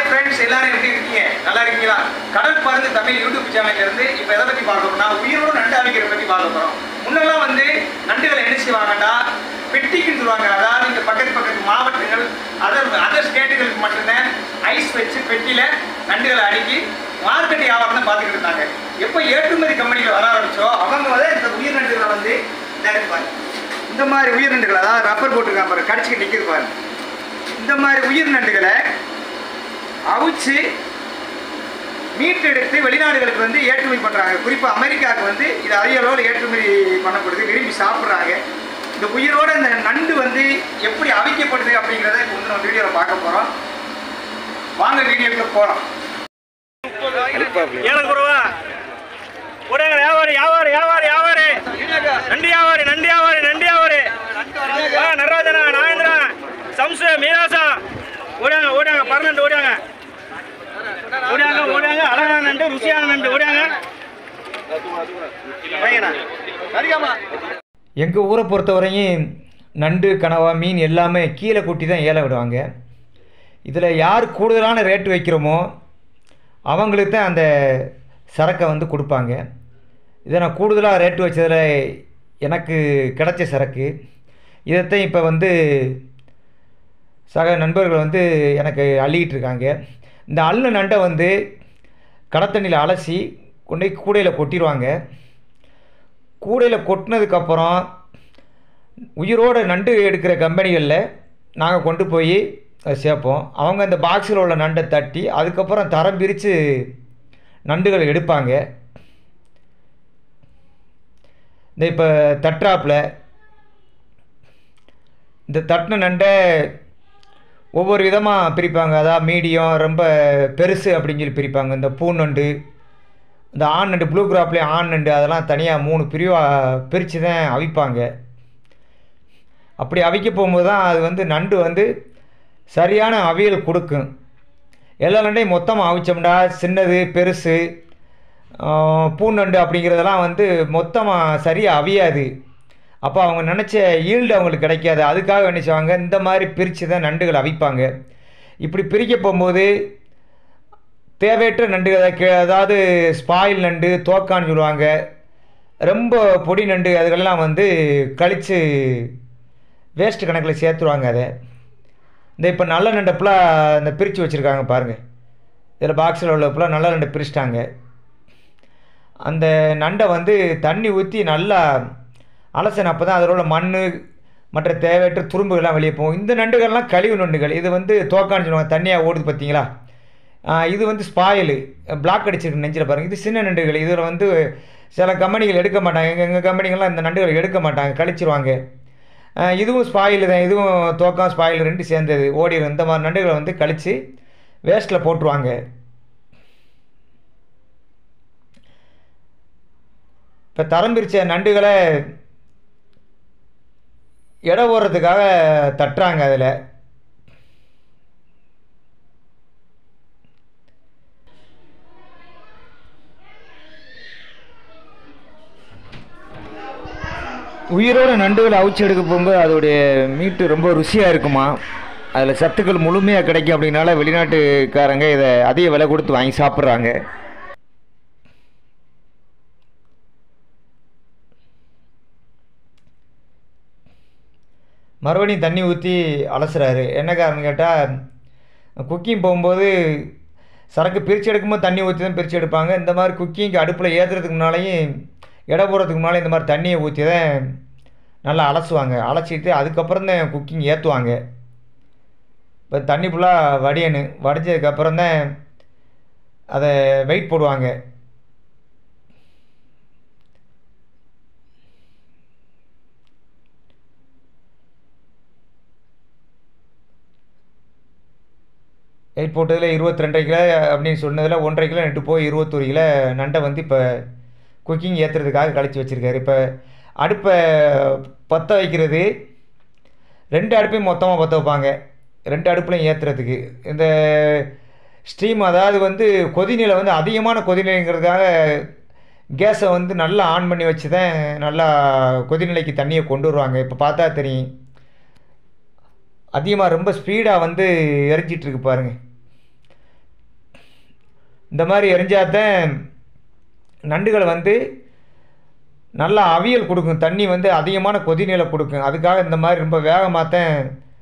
Friends எல்லாரும் எப்படி இருக்கீங்க நல்லா இருக்கீங்களா கடல் பருந்து தமிழ் யூடியூப் சேனல்ல இருந்து இப்போ எதை பத்தி பார்க்க போறோம்னா உயிரோடு நண்டு அவிக்கிறத பத்தி பார்க்க போறோம் முன்னெல்லாம் வந்து நண்டுகளை என்ன செய்வாங்கன்னா பெட்டிக்குன்னு சொல்லுவாங்க அதாவது இந்த பக்கத்து பக்கத்து மாவட்டங்கள் அதர் அதர் ஸ்டேட்டுகளுக்கு மட்டும்தான் ஐஸ் வச்சு பெட்டியில நண்டுகளை அடுக்கி மார்க்கெட் வியாபாரம் தான் பார்த்துக்கிட்டு இருந்தாங்க எப்போ ஏற்றுமதி கம்பெனிகள் வர ஆரம்பிச்சோ அவங்க வந்து இந்த உயிர் நண்டுகளை வந்து இந்த இருக்கு பாருங்க. இந்த மாதிரி உயிர் நண்டுகள் அதாவது ரப்பர் போட்டுருக்காங்க பாருங்க கடிச்சிக்கிட்டு நிற்கிறது பாருங்க இந்த மாதிரி உயிர் நண்டுகளை அவிச்சு மீட்டெடுத்து வெளிநாடுகளுக்கு வந்து ஏற்றுமதி பண்ணுறாங்க குறிப்பாக அமெரிக்காவுக்கு வந்து இது அதிக அளவில் ஏற்றுமதி பண்ணப்படுது விரும்பி சாப்பிட்றாங்க இந்த உயிரோட இந்த நண்டு வந்து எப்படி அவிக்கப்படுது அப்படிங்கிறத இப்போ வந்து நம்ம வீடியோவில் பார்க்க போகிறோம் வாங்க வீடியோக்குள்ள போகிறோம் ஏழு குருவா உடங்க வியாபாரி வியாபாரி வியாபாரி வியாபாரி நண்டி வியாபாரி நண்டி வியாபாரி நண்டி வியாபாரி ஆ, நடராஜனா நாகேந்திரா சம்சு மீராசா ஓடாங்க ஓடாங்க பர்னண்டு ஓடாங்க ஓடாங்க ஓடாங்க அழகான நண்டு ருசியான நண்டு ஓடாங்க வைங்கண்ணா சரியாமா எங்கள் ஊரை பொறுத்தவரையும் நண்டு கனவா மீன் எல்லாமே கீழே கொட்டி தான் ஏல விடுவாங்க இதில் யார் கூடுதலான ரேட்டு வைக்கிறோமோ அவங்களுக்கு தான் அந்த சரக்கை வந்து கொடுப்பாங்க இதை நான் கூடுதலாக ரேட்டு வச்சதில் எனக்கு கிடைச்ச சரக்கு இதைத்தான் இப்போ வந்து சக நண்பர்கள் வந்து எனக்கு அள்ளிக்கிட்டு இருக்காங்க இந்த அள்ளு நண்டை வந்து கடத்தண்ணியில் அலசி கொண்டு போய் கூடையில் கொட்டிடுவாங்க கூடையில் கொட்டினதுக்கப்புறம் உயிரோட நண்டு எடுக்கிற கம்பெனிகளில் நாங்கள் கொண்டு போய் அதை சேர்ப்போம் அவங்க அந்த பாக்ஸில் உள்ள நண்டை தட்டி அதுக்கப்புறம் தரம் பிரித்து நண்டுகள் எடுப்பாங்க இந்த இப்போ தட்ராப்பில் இந்த தட்டின நண்டை ஒவ்வொரு விதமாக பிரிப்பாங்க அதாவது மீடியம் ரொம்ப பெருசு அப்படின்னு சொல்லி பிரிப்பாங்க இந்த பூநண்டு இந்த ஆண் நண்டு ப்ளூ கிராப்லேயும் ஆண் நண்டு அதெல்லாம் தனியாக மூணு பிரிவாக பிரித்து தான் அவிப்பாங்க அப்படி அவிக்க போகும்போது தான் அது வந்து நண்டு வந்து சரியான அவியல் கொடுக்கும் எல்லா நண்டையும் மொத்தமாக அவிச்சோம்னா சின்னது பெருசு ஆஹ், பூநண்டு அப்படிங்கிறதெல்லாம் வந்து மொத்தமாக சரியாக அவியாது அப்போ அவங்க நினச்ச ஈல்டு அவங்களுக்கு கிடைக்காது அதுக்காக என்ன செய்வாங்க இந்த மாதிரி பிரித்து தான் நண்டுகள் அவிப்பாங்க இப்படி பிரிக்க போகும்போது தேவையற்ற நண்டுகள் கே- அதாவது ஸ்பாயில் நண்டு தோக்கான்னு சொல்லுவாங்க ரொம்ப பொடி நண்டு அதுகளெல்லாம் வந்து கழித்து வேஸ்ட் கணக்கில் சேர்த்துருவாங்க அதை இந்த இப்போ நல்ல நண்டை ஃபுல்லாக இந்த பிரித்து வச்சுருக்காங்க பாருங்கள் இதில் பாக்ஸில் உள்ள ஃபுல்லாக நல்ல நண்டை பிரிச்சிட்டாங்க அந்த நண்டை வந்து தண்ணி ஊற்றி நல்லா அலசன அப்போ தான் அதில் உள்ள மண் மற்ற தேவையற்ற துரும்புகள்லாம் வெளியே போகும் இந்த நண்டுகள்லாம் கழிவு நண்டுகள் இது வந்து தோக்கான்னு சொல்லுவாங்க தண்ணியாக ஓடுது பார்த்தீங்களா ஆ, இது வந்து ஸ்பாயிலு பிளாக் அடிச்சிருக்கு நெஞ்சில் பாருங்கள் இது சின்ன நண்டுகள் இதில் வந்து சில கம்பெனிகள் எடுக்க மாட்டாங்க எங்கள் எங்கள் கம்பெனிகள்லாம் இந்த நண்டுகள் எடுக்க மாட்டாங்க கழிச்சிருவாங்க ஆ, இதுவும் ஸ்பாயில் தான் இதுவும் தோக்கம் ஸ்பாயில் ரெண்டு சேர்ந்தது ஓடிடும் இந்த மாதிரி நண்டுகளை வந்து கழித்து வேஸ்ட்டில் போட்டுருவாங்க இப்போ தரம் பிரித்த நண்டுகளை எடை ஓடுறதுக்காக தட்டுறாங்க அதில் உயிரோட நண்டுகளை அவிச்சு எடுக்க போகும்போது அதோடைய மீட்டு ரொம்ப ருசியாக இருக்குமா அதில் சத்துக்கள் முழுமையாக கிடைக்கும் அப்படின்னால வெளிநாட்டுக்காரங்க இதை அதிக விலை கொடுத்து வாங்கி சாப்பிட்றாங்க மறுபடியும் தண்ணி ஊற்றி அலசுறாரு என்ன காரணம் கேட்டால் குக்கிங் போகும்போது சரக்கு பிரித்து எடுக்கும்போது தண்ணி ஊற்றி தான் பிரித்து எடுப்பாங்க இந்த மாதிரி குக்கிங்க்கு அடுப்பில் ஏற்றுறதுக்கு முன்னாலேயும் எடை போடுறதுக்கு முன்னாலே இந்த மாதிரி தண்ணியை ஊற்றி தான் நல்லா அலசுவாங்க அலசிட்டு அதுக்கப்புறம் தான் குக்கிங் ஏற்றுவாங்க இப்போ தண்ணி ஃபுல்லாக வடியணும் வடிஞ்சதுக்கப்புறம் தான் அதை வெயிட் போடுவாங்க வெயிட் போட்டதில் இருபத்தி ரெண்டரை கிலோ அப்படின்னு சொன்னதில் ஒன்றரை கிலோ நட்டு போய் இருபத்தொரு கிலோ நண்டை வந்து இப்போ குக்கிங் ஏற்றுறதுக்காக கழிச்சு வச்சுருக்காரு இப்போ அடுப்பை பற்ற வைக்கிறது ரெண்டு அடுப்பையும் மொத்தமாக பற்ற வைப்பாங்க ரெண்டு அடுப்புலையும் ஏற்றுறதுக்கு இந்த ஸ்டீம் அதாவது வந்து கொதிநிலை வந்து அதிகமான கொதிநிலைங்கிறதுக்காக கேஸை வந்து நல்லா ஆன் பண்ணி வச்சு தான் நல்லா கொதிநிலைக்கு தண்ணியை கொண்டு வருவாங்க இப்போ பார்த்தா தெரியும் அதிகமாக ரொம்ப ஸ்பீடாக வந்து எரிஞ்சிட்டு இருக்கு பாருங்க இந்த மாதிரி எரிஞ்சாதான் நண்டுகள் வந்து நல்லா அவியல் கொடுக்கும் தண்ணி வந்து அதிகமான கொதிநிலை கொடுக்கும் அதுக்காக இந்த மாதிரி ரொம்ப வேகமாக தான்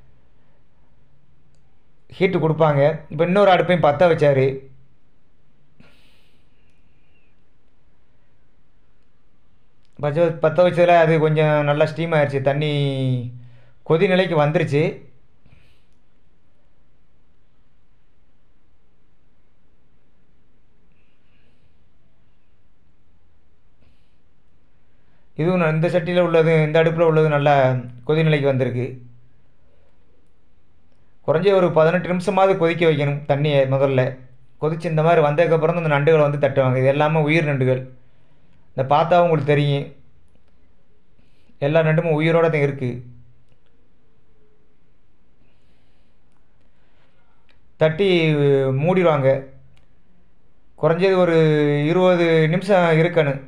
ஹீட்டு கொடுப்பாங்க இப்போ இன்னொரு அடுப்பையும் பற்ற வச்சார் பச்ச பற்ற வச்சதில் அது கொஞ்சம் நல்லா ஸ்டீம் ஆயிடுச்சு தண்ணி கொதிநிலைக்கு வந்துருச்சு இதுவும் ந- இந்த சட்டியில் உள்ளது இந்த அடுப்பில் உள்ளது நல்லா கொதிநிலைக்கு வந்திருக்கு குறைஞ்ச ஒரு பதினெட்டு நிமிஷமாவது கொதிக்க வைக்கணும் தண்ணியை முதல்ல கொதிச்சு இந்த மாதிரி வந்ததுக்கப்புறம் தான் இந்த நண்டுகளை வந்து தட்டுவாங்க இது எல்லாமே உயிர் நண்டுகள் இந்த பார்த்தா உங்களுக்கு தெரியும் எல்லா நண்டுமே உயிரோட தான் இருக்குது தட்டி மூடிடுவாங்க குறைஞ்சது ஒரு இருபது நிமிஷம் இருக்கணும்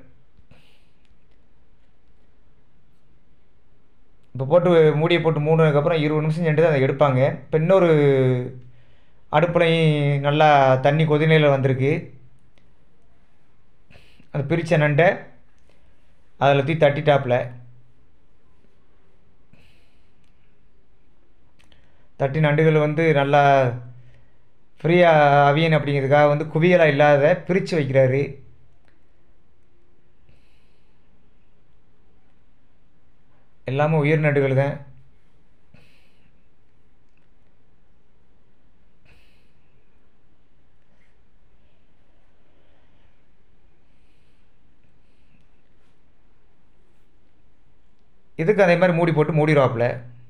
இப்போ போட்டு மூடியை போட்டு மூடினதுக்கப்புறம் இருபது நிமிஷம் சென்று தான் அதை எடுப்பாங்க இப்போ இன்னொரு அடுப்புலையும் நல்லா தண்ணி கொதிநிலையில் வந்திருக்கு அது பிரித்த நண்டை அதில் தூக்கி தட்டிட்டாப்புல தட்டி நண்டுகள் வந்து நல்லா ஃப்ரீயாக அவியன் அப்படிங்கிறதுக்காக வந்து குவியலாக இல்லாத பிரித்து வைக்கிறாரு எல்லாமே உயிர் நண்டுகள் தான் இதுக்கு அதே மாதிரி மூடி போட்டு மூடிடுவாப்புல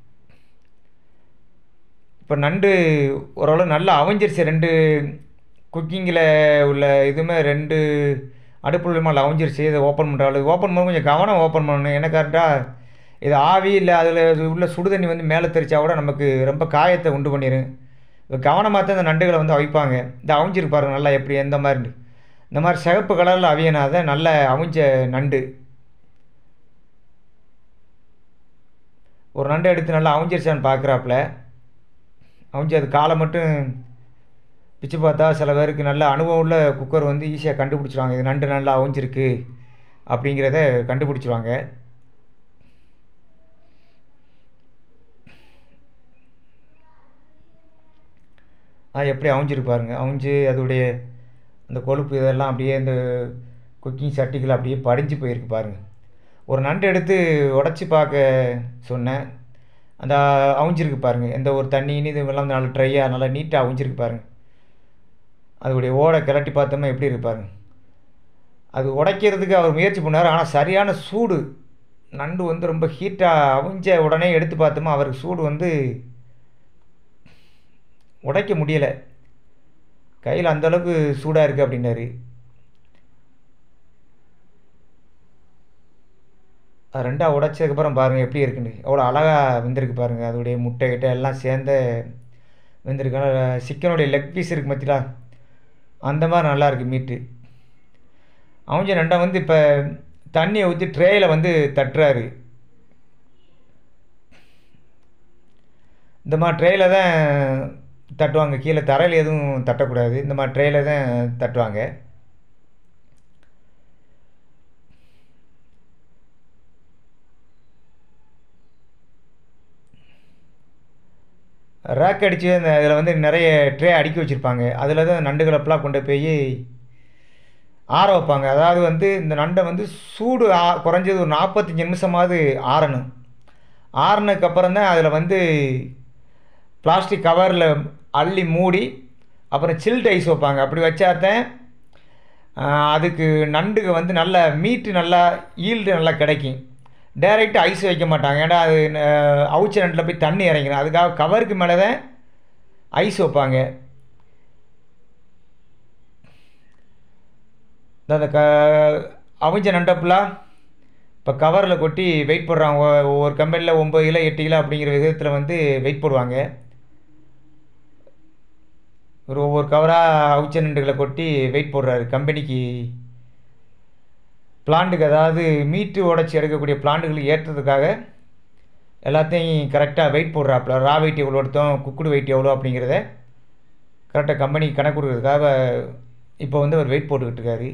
இப்போ நண்டு ஓரளவு நல்லா அவிஞ்சிருச்சு ரெண்டு குக்கிங்கில் உள்ள இதுவுமே ரெண்டு அடுப்புல மேலே அவிஞ்சிருச்சு இதை ஓப்பன் பண்ணுறாள் ஓப்பன் பண்ண கொஞ்சம் கவனம் ஓப்பன் பண்ணணும் என்ன கரெக்டாக இது ஆவி இல்லை அதில் உள்ள சுடுதண்ணி வந்து மேலே தெரிச்சா கூட நமக்கு ரொம்ப காயத்தை உண்டு பண்ணிடும் இப்போ கவனமாக தான் இந்த நண்டுகளை வந்து அவிப்பாங்க இந்த அவிஞ்சிருக்கு பாருங்க நல்லா எப்படி எந்த மாதிரி இந்த மாதிரி சிகப்பு கலரில் அவியனாதான் நல்ல அவிஞ்ச நண்டு ஒரு நண்டை எடுத்து நல்லா அவிஞ்சிருச்சான்னு பார்க்குறாப்புல அவிஞ்சு அது காலை மட்டும் பிச்சு பார்த்தா சில பேருக்கு நல்ல அனுபவம் உள்ள குக்கர் வந்து ஈஸியாக கண்டுபிடிச்சிருவாங்க இது நண்டு நல்லா அவிஞ்சிருக்கு அப்படிங்கிறத கண்டுபிடிச்சிருவாங்க அது எப்படி அவிஞ்சிருப்பாருங்க அவிஞ்சு அதோடைய அந்த கொழுப்பு இதெல்லாம் அப்படியே இந்த குக்கிங் சட்டிகள் அப்படியே படிஞ்சு போயிருக்கு பாருங்க ஒரு நண்டு எடுத்து உடச்சி பார்க்க சொன்னேன் அந்த அவிஞ்சிருக்கு பாருங்க எந்த ஒரு தண்ணின்னு இது எல்லாம் நல்லா ட்ரையாக நல்லா நீட்டாக அவிஞ்சிருக்கு பாருங்க அதோடைய ஓடை கிளட்டி பார்த்தோம்னா எப்படி இருக்கு பாருங்க அது உடைக்கிறதுக்கு அவர் முயற்சி பண்ணார் ஆனால் சரியான சூடு நண்டு வந்து ரொம்ப ஹீட்டாக அவிஞ்ச உடனே எடுத்து பார்த்தோமா அவருக்கு சூடு வந்து உடைக்க முடியலை கையில் அந்தளவுக்கு சூடாக இருக்குது அப்படின்னாரு அது ரெண்டாக உடைச்சதுக்கப்புறம் பாருங்கள் எப்படி இருக்குன்னு எவ்வளோ அழகாக வெந்திருக்கு பாருங்கள் அதோடைய முட்டை கிட்ட எல்லாம் சேர்ந்த வெந்திருக்கு ஆனால் சிக்கனுடைய லெக் பீஸ் இருக்கு பார்த்தீங்களா அந்த மாதிரி நல்லா இருக்குது மீட்டு அவங்க நண்டை வந்து இப்போ தண்ணியை ஊற்றி ட்ரேயில் வந்து தட்டுறாரு இந்த மாதிரி ட்ரேயில் தான் தட்டுவாங்க கீழே தரையில் எதுவும் தட்டக்கூடாது இந்த மாதிரி ட்ரேயில் தான் தட்டுவாங்க ரேக் அடித்து அந்த அதில் வந்து நிறைய ட்ரே அடுக்கி வச்சுருப்பாங்க அதில் தான் நண்டுகளப்பெல்லாம் கொண்டு போய் ஆற வைப்பாங்க அதாவது வந்து இந்த நண்டை வந்து சூடு ஆ குறைஞ்சது ஒரு நாற்பத்தஞ்சு நிமிஷமாவது ஆறணும் ஆறுனதுக்கப்புறம் தான் அதில் வந்து பிளாஸ்டிக் கவரில் அள்ளி மூடி அப்புறம் சில்ட் ஐஸ் வைப்பாங்க அப்படி வச்சாதான் அதுக்கு நண்டுக்கு வந்து நல்ல மீட்டு நல்லா ஈல்டு நல்லா கிடைக்கும் டைரெக்டாக ஐஸ் வைக்க மாட்டாங்க ஏன்னா அது அஹ், அவிச்ச நண்டில் போய் தண்ணி இறங்கிடும் அதுக்காக கவருக்கு மேலே தான் ஐஸ் வைப்பாங்க இந்த அந்த க அவிஞ்ச நண்டப்புலாம் இப்போ கவரில் கொட்டி வெயிட் போடுறாங்க ஒ- ஒவ்வொரு கம்பெனியில் ஒம்பது கிலோ எட்டு கிலோ அப்படிங்கிற விதத்தில் வந்து வெயிட் போடுவாங்க ஒரு ஒவ்வொரு கவராக அவிச்ச நண்டுகளை கொட்டி வெயிட் போடுறாரு கம்பெனிக்கு பிளான்ட்டுக்கு அதாவது மீட்டு உடச்சி எடுக்கக்கூடிய பிளான்ட்டுகளுக்கு ஏற்றுறதுக்காக எல்லாத்தையும் கரெக்டாக வெயிட் போடுறாப்புல ரா வெயிட் எவ்வளோ எடுத்தோம் குக்குடு வெயிட் எவ்வளோ அப்படிங்கிறத கரெக்டாக கம்பெனிக்கு கணக்கு கொடுக்குறதுக்காக இப்போ வந்து அவர் வெயிட் போட்டுக்கிட்டு இருக்காரு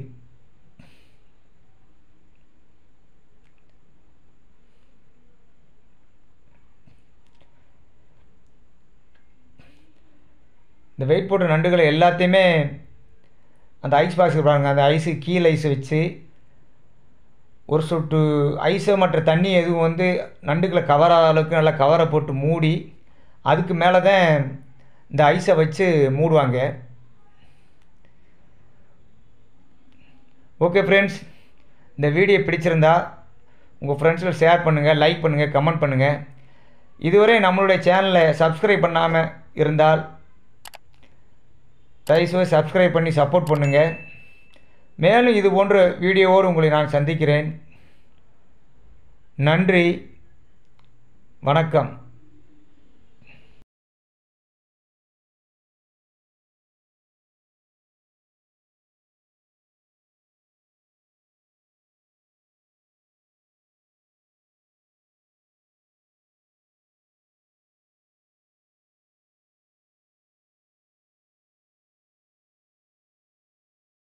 இந்த வெயிட் போட்ட நண்டுகளை எல்லாத்தையுமே அந்த ஐஸ் பாக்ஸ் பாருங்க அந்த ஐஸு கீழ் ஐஸ் வச்சு ஒரு சொட்டு ஐஸை மற்ற தண்ணி எதுவும் வந்து நண்டுகளை கவர் ஆகிற அளவுக்கு நல்லா கவரை போட்டு மூடி அதுக்கு மேலே தான் இந்த ஐஸை வச்சு மூடுவாங்க ஓகே ஃப்ரெண்ட்ஸ் இந்த வீடியோ பிடிச்சிருந்தா உங்கள் ஃப்ரெண்ட்ஸில் ஷேர் பண்ணுங்கள் லைக் பண்ணுங்கள் கமெண்ட் பண்ணுங்கள் இதுவரை நம்மளுடைய சேனலை சப்ஸ்கிரைப் பண்ணாமல் இருந்தால் தயவுசெய்து சப்ஸ்கிரைப் பண்ணி சப்போர்ட் பண்ணுங்கள் மேலும் இது போன்ற வீடியோவோடு உங்களை நான் சந்திக்கிறேன் நன்றி வணக்கம்